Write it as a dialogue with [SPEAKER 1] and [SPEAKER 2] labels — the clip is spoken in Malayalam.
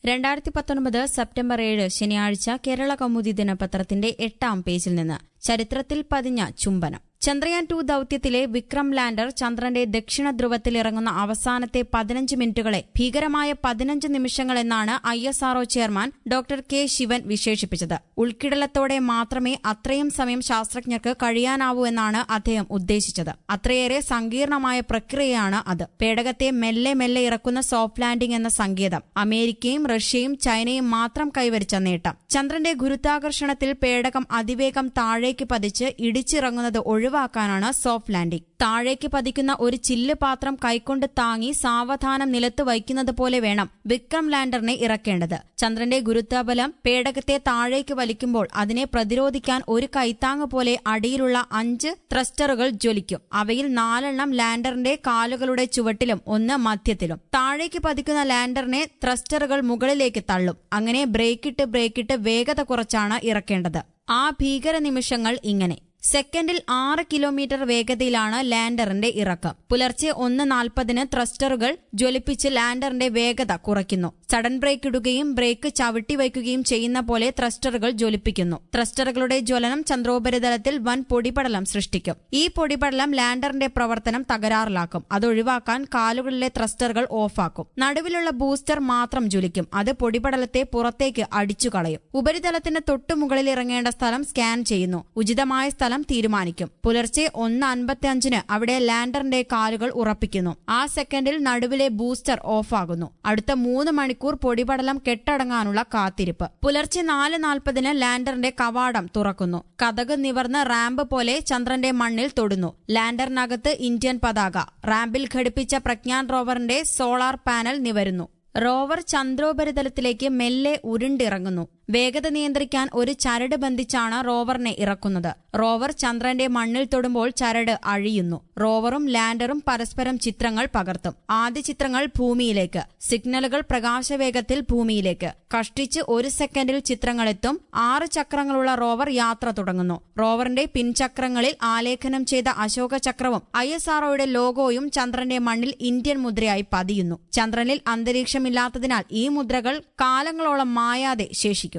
[SPEAKER 1] രണ്ടായിരത്തി പത്തൊൻപത് സെപ്റ്റംബർ ഏഴ് ശനിയാഴ്ച കേരള കൗമുദി ദിനപത്രത്തിന്റെ എട്ടാം പേജിൽ നിന്ന് ചരിത്രത്തിൽ പതിഞ്ഞ ചുംബനം ചന്ദ്രയാൻ ടു ദൌത്യത്തിലെ വിക്രം ലാൻഡർ ചന്ദ്രന്റെ ദക്ഷിണ ധ്രുവത്തിൽ ഇറങ്ങുന്ന അവസാനത്തെ പതിനഞ്ച് മിനിറ്റുകളെ ഭീകരമായ പതിനഞ്ച് നിമിഷങ്ങളെന്നാണ് I S R O chairman doctor K Sivan വിശേഷിപ്പിച്ചത് ഉൾക്കിടലത്തോടെ മാത്രമേ അത്രയും സമയം ശാസ്ത്രജ്ഞർക്ക് കഴിയാനാവൂ എന്നാണ് അദ്ദേഹം ഉദ്ദേശിച്ചത് അത്രയേറെ സങ്കീർണമായ പ്രക്രിയയാണ് അത് പേടകത്തെ മെല്ലെ മെല്ലെ ഇറക്കുന്ന സോഫ്റ്റ് ലാൻഡിംഗ് എന്ന സങ്കേതം അമേരിക്കയും റഷ്യയും ചൈനയും മാത്രം കൈവരിച്ച നേട്ടം ചന്ദ്രന്റെ ഗുരുത്വാകർഷണത്തിൽ പേടകം അതിവേഗം താഴേക്ക് പതിച്ച് ഇടിച്ചിറങ്ങുന്നത് ഒഴിവാക്കാനാണ് സോഫ്റ്റ് ലാൻഡിംഗ് താഴേക്ക് പതിക്കുന്ന ഒരു ചില്ല് പാത്രം കൈകൊണ്ട് താങ്ങി സാവധാനം നിലത്ത് വയ്ക്കുന്നത് പോലെ വേണം വിക്രം ലാൻഡറിനെ ഇറക്കേണ്ടത് ചന്ദ്രന്റെ ഗുരുത്വബലം പേടകത്തെ താഴേക്ക് വലിക്കുമ്പോൾ അതിനെ പ്രതിരോധിക്കാൻ ഒരു കൈത്താങ് പോലെ അടിയിലുള്ള അഞ്ച് ത്രസ്റ്ററുകൾ ജ്വലിക്കും അവയിൽ നാലെണ്ണം ലാൻഡറിന്റെ കാലുകളുടെ ചുവട്ടിലും ഒന്ന് മധ്യത്തിലും താഴേക്ക് പതിക്കുന്ന ലാൻഡറിനെ ത്രസ്റ്ററുകൾ മുകളിലേക്ക് തള്ളും അങ്ങനെ ബ്രേക്കിട്ട് ബ്രേക്കിട്ട് വേഗത കുറച്ചാണ് ഇറക്കേണ്ടത് ആ ഭീകര നിമിഷങ്ങൾ ഇങ്ങനെ സെക്കൻഡിൽ ആറ് കിലോമീറ്റർ വേഗതയിലാണ് ലാൻഡറിന്റെ ഇറക്കം പുലർച്ചെ ഒന്ന് നാൽപ്പതിന് ത്രസ്റ്ററുകൾ ജ്വലിപ്പിച്ച് ലാൻഡറിന്റെ വേഗത കുറയ്ക്കുന്നു സഡൻ ബ്രേക്ക് ഇടുകയും ബ്രേക്ക് ചവിട്ടി വയ്ക്കുകയും ചെയ്യുന്ന പോലെ ത്രസ്റ്ററുകൾ ജ്വലിപ്പിക്കുന്നു ത്രസ്റ്ററുകളുടെ ജ്വലനം ചന്ദ്രോപരിതലത്തിൽ വൻ പൊടിപടലം സൃഷ്ടിക്കും ഈ പൊടിപടലം ലാൻഡറിന്റെ പ്രവർത്തനം തകരാറിലാക്കും അതൊഴിവാക്കാൻ കാലുകളിലെ ത്രസ്റ്ററുകൾ ഓഫാക്കും നടുവിലുള്ള ബൂസ്റ്റർ മാത്രം ജ്വലിക്കും അത് പൊടിപടലത്തെ പുറത്തേക്ക് അടിച്ചു കളയും ഉപരിതലത്തിന് തൊട്ടുമുകളിൽ ഇറങ്ങേണ്ട സ്ഥലം സ്കാൻ ചെയ്യുന്നു ഉചിതമായ സ്ഥലം തീരുമാനിക്കും പുലർച്ചെ ഒന്ന് അൻപത്തിയഞ്ചിന് അവിടെ ലാൻഡറിന്റെ കാലുകൾ ഉറപ്പിക്കുന്നു ആ സെക്കൻഡിൽ നടുവിലെ ബൂസ്റ്റർ ഓഫാകുന്നു അടുത്ത മൂന്ന് മണിക്കൂർ പൊടിപടലം കെട്ടടങ്ങാനുള്ള കാത്തിരിപ്പ് പുലർച്ചെ നാല് നാൽപ്പതിന് ലാൻഡറിന്റെ കവാടം തുറക്കുന്നു കഥക് നിവർന്ന് റാമ്പ് പോലെ ചന്ദ്രന്റെ മണ്ണിൽ തൊടുന്നു ലാൻഡറിനകത്ത് ഇന്ത്യൻ പതാക റാമ്പിൽ ഘടിപ്പിച്ച പ്രജ്ഞാൻ റോവറിന്റെ സോളാർ പാനൽ നിവരുന്നു റോവർ ചന്ദ്രോപരിതലത്തിലേക്ക് മെല്ലെ ഉരുണ്ടിറങ്ങുന്നു വേഗത നിയന്ത്രിക്കാൻ ഒരു ചരട് ബന്ധിച്ചാണ് റോവറിനെ ഇറക്കുന്നത് റോവർ ചന്ദ്രന്റെ മണ്ണിൽ തൊടുമ്പോൾ ചരട് അഴിയുന്നു റോവറും ലാൻഡറും പരസ്പരം ചിത്രങ്ങൾ പകർത്തും ആദ്യ ചിത്രങ്ങൾ ഭൂമിയിലേക്ക് സിഗ്നലുകൾ പ്രകാശവേഗത്തിൽ ഭൂമിയിലേക്ക് കഷ്ടിച്ച് ഒരു സെക്കൻഡിൽ ചിത്രങ്ങളെത്തും ആറ് ചക്രങ്ങളുള്ള റോവർ യാത്ര തുടങ്ങുന്നു റോവറിന്റെ പിൻചക്രങ്ങളിൽ ആലേഖനം ചെയ്ത അശോക ചക്രവും ഐ എസ് ആർഒയുടെ ലോഗോയും ചന്ദ്രന്റെ മണ്ണിൽ ഇന്ത്യൻ മുദ്രയായി പതിയുന്നു ചന്ദ്രനിൽ അന്തരീക്ഷമില്ലാത്തതിനാൽ ഈ മുദ്രകൾ കാലങ്ങളോളം മായാതെ ശേഷിക്കും